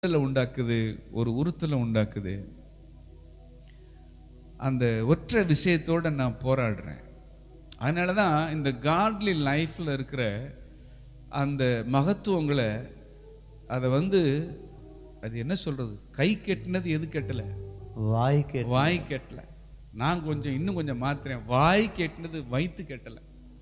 உறுத்தலை உண்டாக்குது ஒரு உறுத்தலை உண்டாக்குது அந்த ஒற்றை விஷயத்தோட நான் போராடுறேன் அதனால தான் இந்த காட்லி லைஃப்பில் இருக்கிற அந்த மகத்துவங்களை அதை வந்து அது என்ன சொல்றது கை கெட்டினது எது கெட்டல வாய் கேட்டு வாய் கெட்டல நான் கொஞ்சம் இன்னும் கொஞ்சம் மாத்துறேன் வாய் கெட்டினது வயித்து கெட்டல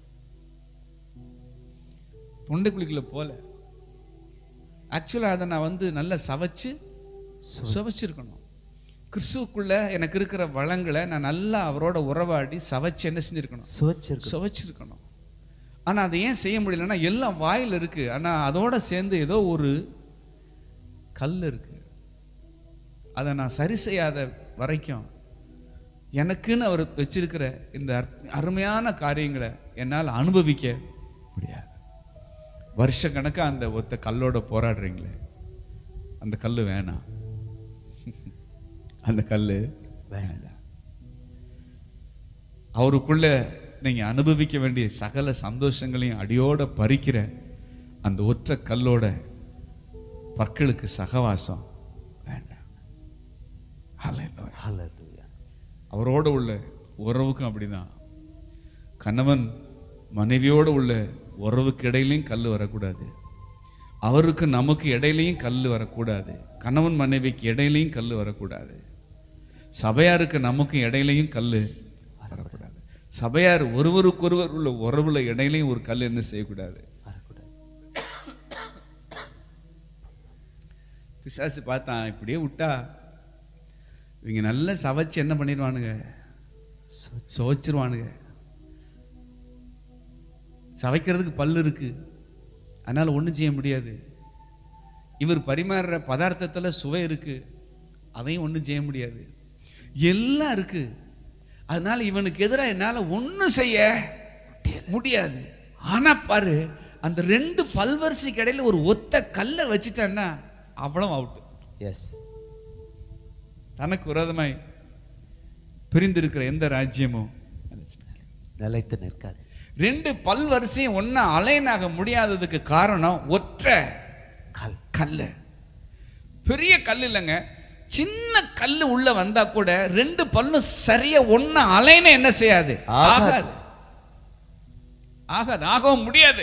தொண்டைக்குழிக்குள்ள போல ஆக்சுவலாக அதை நான் வந்து நல்லா சவைச்சு சுவைச்சிருக்கணும் கிறிஸ்துவுக்குள்ள எனக்கு இருக்கிற வளங்களை நான் நல்லா அவரோட உறவாடி சவைச்சு என்ன செஞ்சிருக்கணும் சுவச்சிருக்கு சுவைச்சிருக்கணும் ஆனா அதை ஏன் செய்ய முடியலன்னா எல்லாம் வாயில் இருக்கு ஆனா அதோட சேர்ந்து ஏதோ ஒரு கல் இருக்கு அதை நான் சரி செய்யாத வரைக்கும் எனக்குன்னு அவர் வச்சிருக்கிற இந்த அற்ப- அருமையான காரியங்களை என்னால் அனுபவிக்க முடியாது வருஷ கணக்கா அந்த ஒத்த கல்லோட போராடுறீங்களே அந்த கல் வேணாம் அந்த கல் வேண்டாம் அவருக்குள்ள நீங்க அனுபவிக்க வேண்டிய சகல சந்தோஷங்களையும் அடியோட பறிக்கிற அந்த ஒற்றை கல்லோட பற்களுக்கு சகவாசம் வேண்டாம் Hallelujah. ஹalleluya அவரோட உள்ள உறவுக்கும் அப்படிதான் கணவன் மனைவியோட உள்ள உறவுக்கு இடையிலையும் கல் வரக்கூடாது அவருக்கு நமக்கு இடையிலையும் கல் வரக்கூடாது கணவன் மனைவிக்கு இடையிலையும் கல் வரக்கூடாது சபையாருக்கு நமக்கு இடையிலையும் கல் வரக்கூடாது சபையார் ஒருவருக்கொருவர் உள்ள உறவுல இடையிலையும் ஒரு கல் என்ன செய்யக்கூடாது வரக்கூடாது பிசாசு பார்த்தான் இப்படியே விட்டா இவங்க நல்லா சவைச்சு என்ன பண்ணிடுவானுங்க சுவைச்சிருவானுங்க சவைக்கிறதுக்கு பல்லு இருக்கு அதனால ஒண்ணும் செய்ய முடியாது இவர் பரிமாறுற பதார்த்தத்துல சுவை இருக்கு அதையும் ஒண்ணும் செய்ய முடியாது எல்லாம் இருக்கு அதனால இவனுக்கு எதிராக என்னால ஒண்ணும் செய்ய முடியாது ஆனா பாரு அந்த ரெண்டு பல்வரிசைக்கு இடையில ஒரு ஒத்த கல்லை வச்சுட்டான்னா அவ்வளவு அவுட்டு எஸ் தனக்கு விரோதமாய் பிரிந்திருக்கிற எந்த ராஜ்யமும் நிலைத்து நிற்காது ரெண்டு பல்வரிசையும் ஒன்னா அலைனாக முடியாததுக்கு காரணம் ஒற்றை கல் கல்லு பெரிய கல் இல்லைங்க சின்ன கல்லு உள்ள வந்தா கூட ரெண்டு பல்லும் சரியா ஒன்னா அலைன என்ன செய்யாது ஆகாது. ஆகாது ஆகாது ஆகவும் முடியாது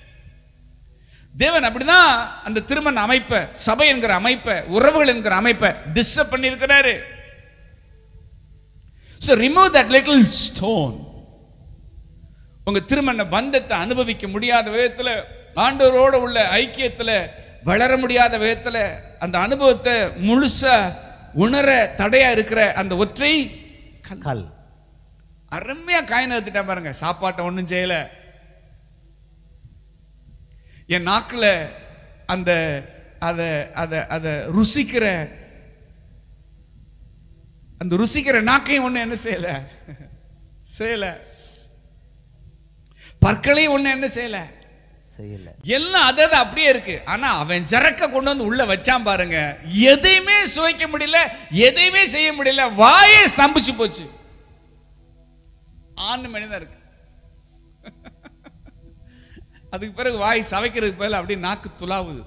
தேவன் அப்படிதான் அந்த திருமண அமைப்பை சபை என்கிற அமைப்பை உறவுகள் என்கிற அமைப்பை டிஸ்டர்ப் பண்ணியிருக்கிறாரு So remove that little stone. உங்க திருமண பந்தத்தை அனுபவிக்க முடியாத விதத்துல ஆண்டவரோட உள்ள ஐக்கியத்துல வளர முடியாத விதத்துல அந்த அனுபவத்தை முழுசா உணர தடையா இருக்கிற அந்த ஒற்றை கல். கல் அருமையா காயின் எடுத்துட்டா பாருங்க சாப்பாட்டை ஒண்ணும் செய்யல என் நாக்குல அந்த அத அத அத ருசிக்கிற அந்த ருசிக்கிற நாக்கையும் ஒண்ணு என்ன செய்யல செய்யல பற்களையும் ஒண்ணு என்ன செய்யல செய்யல எல்லாம் அதது அப்படியே இருக்கு ஆனா அவன் ஜரக்க கொண்டு வந்து உள்ள வச்சான் பாருங்க எதையுமே சுவைக்க முடியல எதையுமே செய்ய முடியல வாயே ஸ்தம்பிச்சு போச்சு ஆண் மனிதன் இருக்கு அதுக்கு பிறகு வாய் சவைக்கிறதுக்கு பதிலா அப்படியே நாக்கு துலாவுது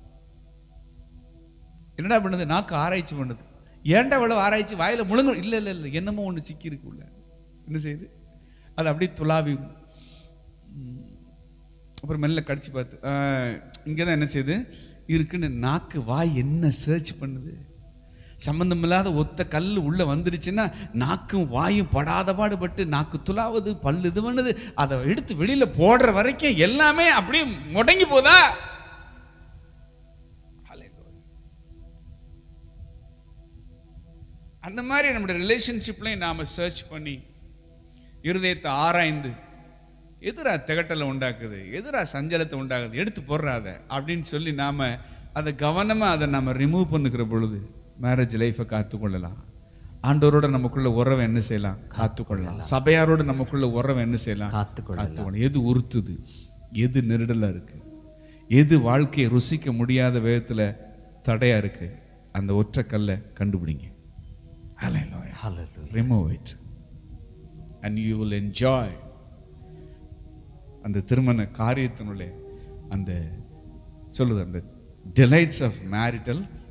என்னடா பண்ணுது நாக்கு ஆராய்ச்சி பண்ணுது ஏன்டா இவ்வளவு ஆராய்ச்சி வாயில முழுங்க இல்ல இல்ல இல்ல என்னமோ ஒண்ணு சிக்கி இருக்கு உள்ள என்ன செய்யுது அது அப்படியே துலாவி ம், அப்புறம் மெல்ல கடிச்சு பார்த்து இங்கே தான் என்ன செய்யுது இருக்குன்னு நாக்கு வாய் என்ன சர்ச் பண்ணுது சம்பந்தமில்லாத ஒத்த கல் உள்ள வந்துருச்சுன்னா நாக்கும் வாயும் படாத பாடுபட்டு நாக்கு துலாவுது பல்லு இது பண்ணுது அதை எடுத்து வெளியில போடுற வரைக்கும் எல்லாமே அப்படியே முடங்கி போதா Hallelujah. அந்த மாதிரி நம்முடைய ரிலேஷன்ஷிப்லையும் நாம சர்ச் பண்ணி இருதயத்தை ஆராய்ந்து எதிரா திகட்டலை உண்டாக்குது எதிரா சஞ்சலத்தை உண்டாக்குது எடுத்து போடுறாத அப்படின்னு சொல்லி நாம அதை கவனமா அதை நாம ரிமூவ் பண்ணுகிற பொழுது மேரேஜ் லைஃபை காத்துக்கொள்ளலாம் ஆண்டவரோட நமக்குள்ள உறவை என்ன செய்யலாம் காத்துக்கொள்ளலாம் சபையாரோட நமக்குள்ள உறவை என்ன செய்யலாம் காத்துக்கொள்ளலாம். காத்துக்கொள்ளலாம் எது உறுத்துது எது நெருடலா இருக்கு எது வாழ்க்கையை ருசிக்க முடியாத விதத்துல தடையா இருக்கு அந்த ஒற்றை கல்லை கண்டுபிடிங்க Hallelujah. Hallelujah remove it and you will enjoy அந்த திருமண காரியத்தினுள்ளே அந்த சொல்லுது அந்த delights of marital